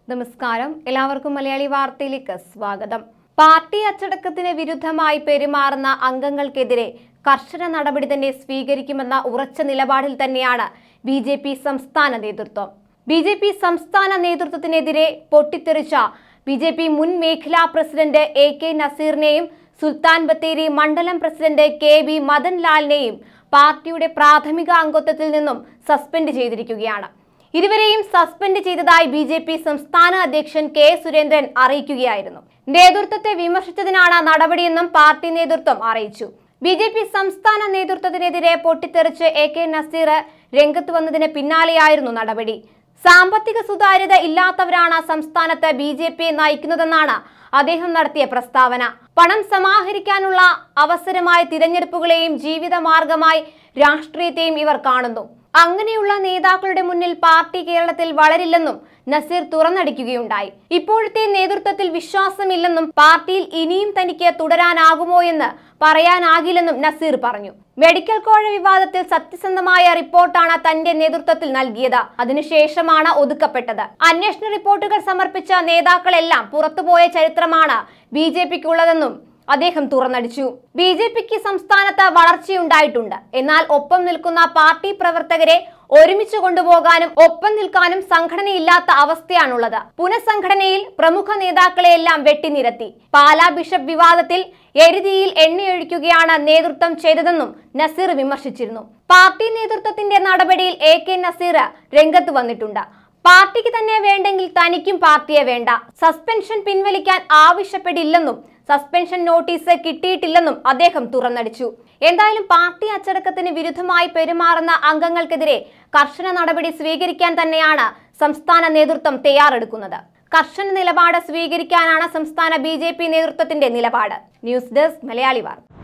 നമസ്കാരം എല്ലാവർക്കും മലയാളി വാർത്തയിലേക്ക് സ്വാഗതം പാർട്ടി അച്ചടക്കത്തിന് വിരുദ്ധമായി പെരുമാറുന്ന അംഗങ്ങൾക്കെതിരെ കർശന നടപടി തന്നെ സ്വീകരിക്കുമെന്ന ഉറച്ച നിലപാടിൽ തന്നെയാണ് ബി ജെ പി സംസ്ഥാന നേതൃത്വം ബി ജെ പി സംസ്ഥാന നേതൃത്വത്തിനെതിരെ പൊട്ടിത്തെറിച്ച ബി ജെ പി മുൻ മേഖലാ പ്രസിഡന്റ് എ കെ നസീറിനെയും സുൽത്താൻ ബത്തേരി മണ്ഡലം പ്രസിഡന്റ് കെ വി മദൻ ലാലിനെയും പാർട്ടിയുടെ പ്രാഥമിക അംഗത്വത്തിൽ നിന്നും സസ്പെൻഡ് ചെയ്തിരിക്കുകയാണ് ഇരുവരെയും സസ്പെൻഡ് ചെയ്തതായി ബി ജെ പി സംസ്ഥാന അധ്യക്ഷൻ കെ സുരേന്ദ്രൻ അറിയിക്കുകയായിരുന്നു നേതൃത്വത്തെ വിമർശിച്ചതിനാണ് നടപടിയെന്നും പാർട്ടി നേതൃത്വം അറിയിച്ചു ബി ജെ പി സംസ്ഥാന നേതൃത്വത്തിനെതിരെ പൊട്ടിത്തെറിച്ച് എ കെ നസീർ രംഗത്ത് വന്നതിന് പിന്നാലെയായിരുന്നു നടപടി സാമ്പത്തിക സുതാര്യത ഇല്ലാത്തവരാണ് സംസ്ഥാനത്ത് ബി ജെ പി നയിക്കുന്നതെന്നാണ് അദ്ദേഹം നടത്തിയ പ്രസ്താവന പണം സമാഹരിക്കാനുള്ള അവസരമായി തിരഞ്ഞെടുപ്പുകളെയും ജീവിതമാർഗമായി രാഷ്ട്രീയത്തെയും ഇവർ കാണുന്നു അങ്ങനെയുള്ള നേതാക്കളുടെ മുന്നിൽ പാർട്ടി കേരളത്തിൽ വളരില്ലെന്നും നസീർ തുറന്നടിക്കുകയുണ്ടായി ഇപ്പോഴത്തെ നേതൃത്വത്തിൽ വിശ്വാസമില്ലെന്നും പാർട്ടിയിൽ ഇനിയും തനിക്ക് തുടരാനാകുമോ എന്ന് പറയാനാകില്ലെന്നും നസീർ പറഞ്ഞു മെഡിക്കൽ കോഴ വിവാദത്തിൽ സത്യസന്ധമായ റിപ്പോർട്ടാണ് തന്റെ നേതൃത്വത്തിൽ നൽകിയത് അതിനുശേഷമാണ് ഒതുക്കപ്പെട്ടത് അന്വേഷണ റിപ്പോർട്ടുകൾ സമർപ്പിച്ച നേതാക്കളെല്ലാം പുറത്തുപോയ ചരിത്രമാണ് ബി ജെ പിക്കുള്ളതെന്നും അദ്ദേഹം തുറന്നടിച്ചു ബി ജെ പിക്ക് സംസ്ഥാനത്ത് വളർച്ചയുണ്ടായിട്ടുണ്ട് എന്നാൽ ഒപ്പം നിൽക്കുന്ന പാർട്ടി പ്രവർത്തകരെ ഒരുമിച്ച് കൊണ്ടുപോകാനും ഒപ്പം നിൽക്കാനും സംഘടനയില്ലാത്ത അവസ്ഥയാണുള്ളത് പുനഃസംഘടനയിൽ പ്രമുഖ നേതാക്കളെയെല്ലാം വെട്ടിനിരത്തി പാലാ ബിഷപ്പ് വിവാദത്തിൽ എഴുതിയിൽ എണ്ണയൊഴിക്കുകയാണ് നേതൃത്വം ചെയ്തതെന്നും നസീർ വിമർശിച്ചിരുന്നു പാർട്ടി നേതൃത്വത്തിന്റെ നടപടിയിൽ എ കെ നസീർ രംഗത്ത് വന്നിട്ടുണ്ട് പാർട്ടിക്ക് തന്നെ വേണ്ടെങ്കിൽ തനിക്കും പാർട്ടിയെ വേണ്ട സസ്പെൻഷൻ പിൻവലിക്കാൻ ആവശ്യപ്പെടില്ലെന്നും സസ്പെൻഷൻ നോട്ടീസ് കിട്ടിയിട്ടില്ലെന്നും അദ്ദേഹം തുറന്നടിച്ചു എന്തായാലും പാർട്ടി അച്ചടക്കത്തിന് വിരുദ്ധമായി പെരുമാറുന്ന അംഗങ്ങൾക്കെതിരെ കർശന നടപടി സ്വീകരിക്കാൻ തന്നെയാണ് സംസ്ഥാന നേതൃത്വം തയ്യാറെടുക്കുന്നത് കർശന നിലപാട് സ്വീകരിക്കാനാണ് സംസ്ഥാന ബി നേതൃത്വത്തിന്റെ നിലപാട് ന്യൂസ് ഡെസ്ക് മലയാളി വാർത്ത